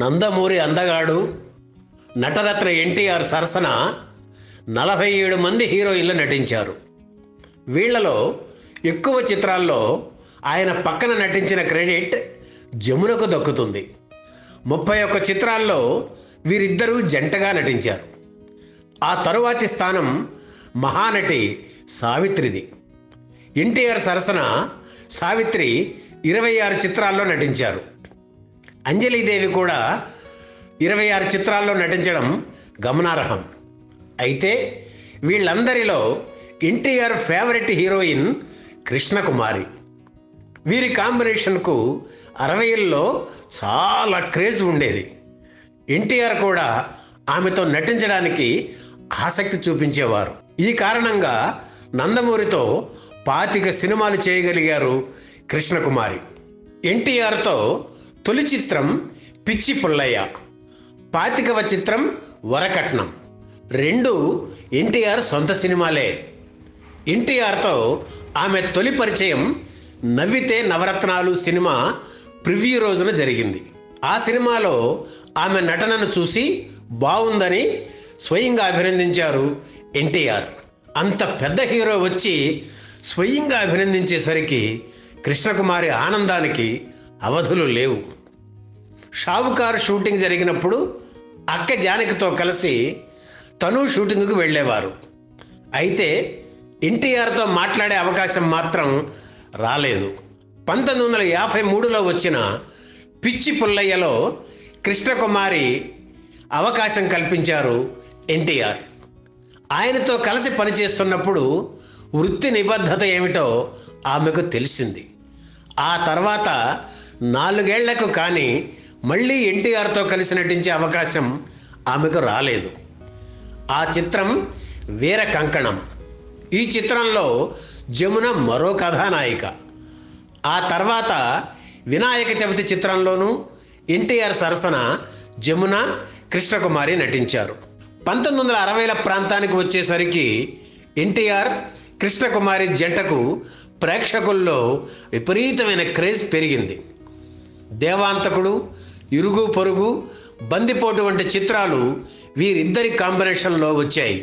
నందమూరి అందగాడు నటరత్న ఎన్టీఆర్ సరసన నలభై ఏడు మంది హీరోయిన్లు నటించారు వీళ్లలో ఎక్కువ చిత్రాల్లో ఆయన పక్కన నటించిన క్రెడిట్ జమునకు దక్కుతుంది ముప్పై ఒక్క చిత్రాల్లో వీరిద్దరూ జంటగా నటించారు ఆ తరువాతి స్థానం మహానటి సావిత్రిది ఎన్టీఆర్ సరసన సావిత్రి ఇరవై ఆరు చిత్రాల్లో నటించారు అంజలీదేవి కూడా ఇరవై ఆరు చిత్రాల్లో నటించడం గమనార్హం అయితే వీళ్ళందరిలో ఎన్టీఆర్ ఫేవరెట్ హీరోయిన్ కృష్ణకుమారి వీరి కాంబినేషన్కు అరవైల్లో చాలా క్రేజ్ ఉండేది ఎన్టీఆర్ కూడా ఆమెతో నటించడానికి ఆసక్తి చూపించేవారు ఈ కారణంగా నందమూరితో పాతిక సినిమాలు చేయగలిగారు కృష్ణకుమారి ఎన్టీఆర్తో తొలి చిత్రం పిచ్చి పుల్లయ్య పాతికవ చిత్రం వరకట్నం రెండు ఎన్టీఆర్ సొంత సినిమాలే ఎన్టీఆర్తో ఆమె తొలి పరిచయం నవ్వితే నవరత్నాలు సినిమా ప్రివ్యూ రోజున జరిగింది ఆ సినిమాలో ఆమె నటనను చూసి బాగుందని స్వయంగా అభినందించారు ఎన్టీఆర్ అంత పెద్ద హీరో వచ్చి స్వయంగా అభినందించేసరికి కృష్ణకుమారి ఆనందానికి అవధులు లేవు షావుకార్ షూటింగ్ జరిగినప్పుడు అక్క జానకితో కలిసి తను షూటింగ్కు వెళ్ళేవారు అయితే ఎన్టీఆర్తో మాట్లాడే అవకాశం మాత్రం రాలేదు పంతొమ్మిది వందల యాభై మూడులో వచ్చిన పిచ్చి పుల్లయ్యలో కృష్ణకుమారి అవకాశం కల్పించారు ఎన్టీఆర్ ఆయనతో కలిసి పనిచేస్తున్నప్పుడు వృత్తి నిబద్ధత ఏమిటో ఆమెకు తెలిసింది ఆ తర్వాత నాలుగేళ్లకు కానీ మళ్ళీ ఎన్టీఆర్తో కలిసి నటించే అవకాశం ఆమెకు రాలేదు ఆ చిత్రం వీర కంకణం ఈ చిత్రంలో జమున మరో కథానాయిక ఆ తర్వాత వినాయక చవితి చిత్రంలోనూ ఎన్టీఆర్ సరసన జమున కృష్ణకుమారి నటించారు పంతొమ్మిది వందల అరవైల ప్రాంతానికి వచ్చేసరికి ఎన్టీఆర్ కృష్ణకుమారి జంటకు ప్రేక్షకుల్లో విపరీతమైన క్రేజ్ పెరిగింది దేవాంతకుడు ఇరుగు పొరుగు బందిపోటు వంటి చిత్రాలు వీరిద్దరి కాంబినేషన్లో వచ్చాయి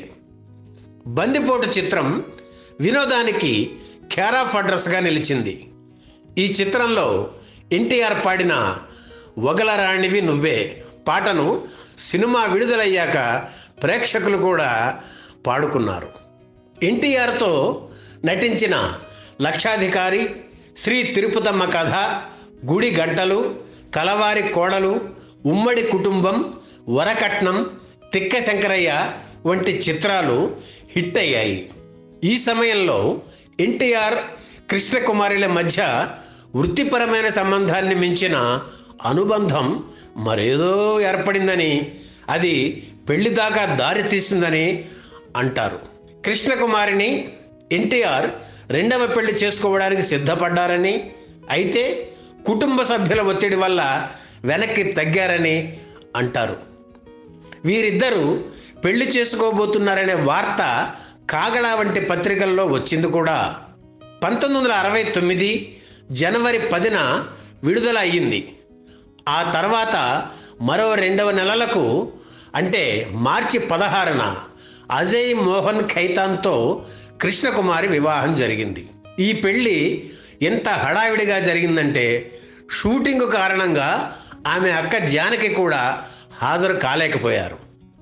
బందిపోటు చిత్రం వినోదానికి కేర్ ఆఫ్ అడ్రస్గా నిలిచింది ఈ చిత్రంలో ఎన్టీఆర్ పాడిన వగలరాణివి నువ్వే పాటను సినిమా విడుదలయ్యాక ప్రేక్షకులు కూడా పాడుకున్నారు ఎన్టీఆర్తో నటించిన లక్షాధికారి శ్రీ తిరుపతమ్మ కథ గుడి గంటలు కలవారి కోడలు ఉమ్మడి కుటుంబం వరకట్నం తిక్క శంకరయ్య వంటి చిత్రాలు హిట్ అయ్యాయి ఈ సమయంలో ఎన్టీఆర్ కృష్ణకుమారిల మధ్య వృత్తిపరమైన సంబంధాన్ని మించిన అనుబంధం మరేదో ఏర్పడిందని అది పెళ్లి దాకా దారి తీసిందని అంటారు కృష్ణకుమారిని ఎన్టీఆర్ రెండవ పెళ్లి చేసుకోవడానికి సిద్ధపడ్డారని అయితే కుటుంబ సభ్యుల ఒత్తిడి వల్ల వెనక్కి తగ్గారని అంటారు వీరిద్దరూ పెళ్లి చేసుకోబోతున్నారనే వార్త కాగడ వంటి పత్రికల్లో వచ్చింది కూడా పంతొమ్మిది వందల అరవై తొమ్మిది జనవరి పదిన విడుదల అయ్యింది ఆ తర్వాత మరో రెండవ నెలలకు అంటే మార్చి పదహారున అజయ్ మోహన్ ఖైతాన్తో కృష్ణకుమారి వివాహం జరిగింది ఈ పెళ్లి ఎంత హడావిడిగా జరిగిందంటే షూటింగ్ కారణంగా ఆమె అక్క జానకి కూడా హాజరు కాలేకపోయారు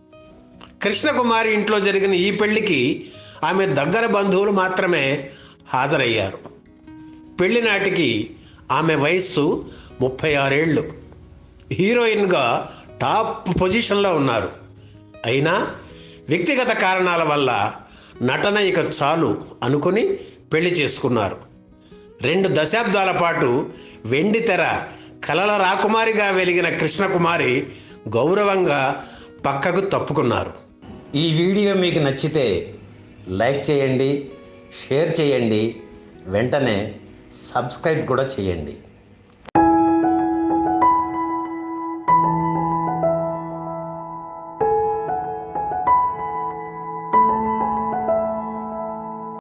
కృష్ణకుమారి ఇంట్లో జరిగిన ఈ పెళ్లికి ఆమె దగ్గర బంధువులు మాత్రమే హాజరయ్యారు పెళ్లి నాటికి ఆమె వయస్సు ముప్పై ఆరేళ్ళు హీరోయిన్గా టాప్ పొజిషన్లో ఉన్నారు అయినా వ్యక్తిగత కారణాల వల్ల నటన ఇక చాలు అనుకుని పెళ్లి చేసుకున్నారు రెండు దశాబ్దాల పాటు వెండి తెర కలల రాకుమారిగా వెలిగిన కృష్ణకుమారి గౌరవంగా పక్కకు తప్పుకున్నారు ఈ వీడియో మీకు నచ్చితే లైక్ చేయండి షేర్ చేయండి వెంటనే సబ్స్క్రైబ్ కూడా చేయండి